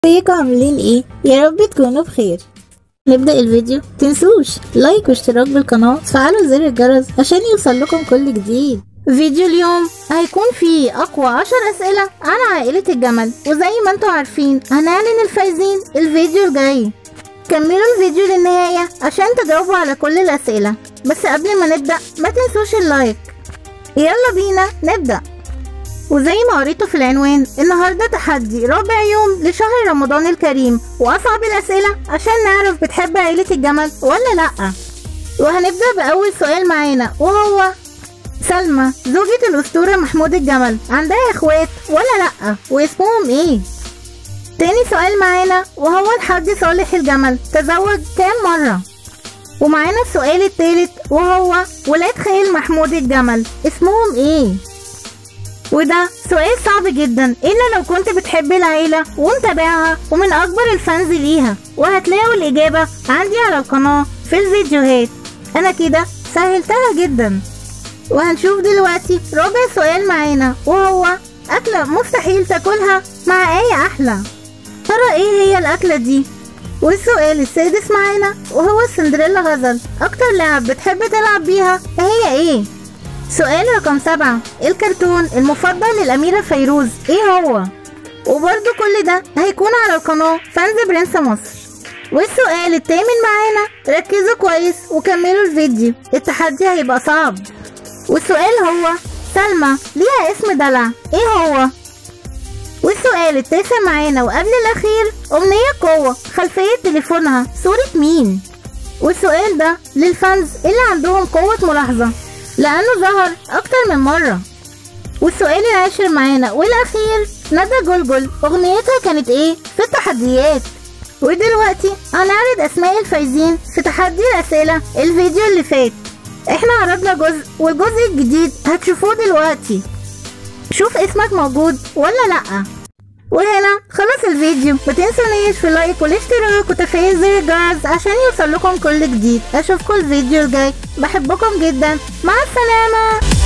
ازيكم عاملين ايه يا رب تكونوا بخير نبدأ الفيديو تنسوش لايك واشتراك بالقناة وتفعلوا زر الجرس عشان يوصل لكم كل جديد فيديو اليوم هيكون فيه أقوى عشر أسئلة عن عائلة الجمل وزي ما انتوا عارفين هنعلن الفايزين الفيديو الجاي كملوا الفيديو للنهاية عشان تجاوبوا على كل الأسئلة بس قبل ما نبدأ ما تنسوش اللايك يلا بينا نبدأ وزي ما قريته في العنوان النهارده تحدي رابع يوم لشهر رمضان الكريم واصعب الاسئله عشان نعرف بتحب عيله الجمل ولا لا وهنبدا باول سؤال معانا وهو سلمى زوجة الأسطورة محمود الجمل عندها إخوات ولا لأ واسمهم إيه؟ تاني سؤال معانا وهو الحاج صالح الجمل تزوج كام مرة؟ ومعانا السؤال التالت وهو ولاد خال محمود الجمل اسمهم إيه؟ وده سؤال صعب جدا الا لو كنت بتحب العيله ومتابعها ومن اكبر الفانز ليها وهتلاقوا الاجابه عندي على القناه في الفيديوهات انا كده سهلتها جدا وهنشوف دلوقتي رابع سؤال معانا وهو اكله مستحيل تاكلها مع اي احلى ترى ايه هي الاكله دي والسؤال السادس معانا وهو سندريلا غزل اكتر لعب بتحب تلعب بيها هي ايه سؤال رقم سبعة الكرتون المفضل للأميرة فيروز ايه هو؟ وبرضو كل ده هيكون على القناة فانز برنس مصر والسؤال التامن معانا ركزوا كويس وكملوا الفيديو التحدي هيبقى صعب والسؤال هو سلمى ليها اسم دلع ايه هو؟ والسؤال التاسع معانا وقبل الأخير أمنية قوة خلفية تليفونها صورة مين؟ والسؤال ده للفانز اللي عندهم قوة ملاحظة لأنه ظهر أكتر من مرة والسؤال العاشر معانا والأخير ندى جلجل أغنيتها كانت إيه في التحديات ودلوقتي هنعرض أسماء الفايزين في تحدي الأسئلة الفيديو اللي فات احنا عرضنا جزء والجزء الجديد هتشوفوه دلوقتي شوف اسمك موجود ولا لأ وهنا خلص الفيديو متنسونيش في اللايك والاشتراك وتفعيل زر الجرس عشان يوصل لكم كل جديد اشوفكم الفيديو الجاي بحبكم جدا مع السلامه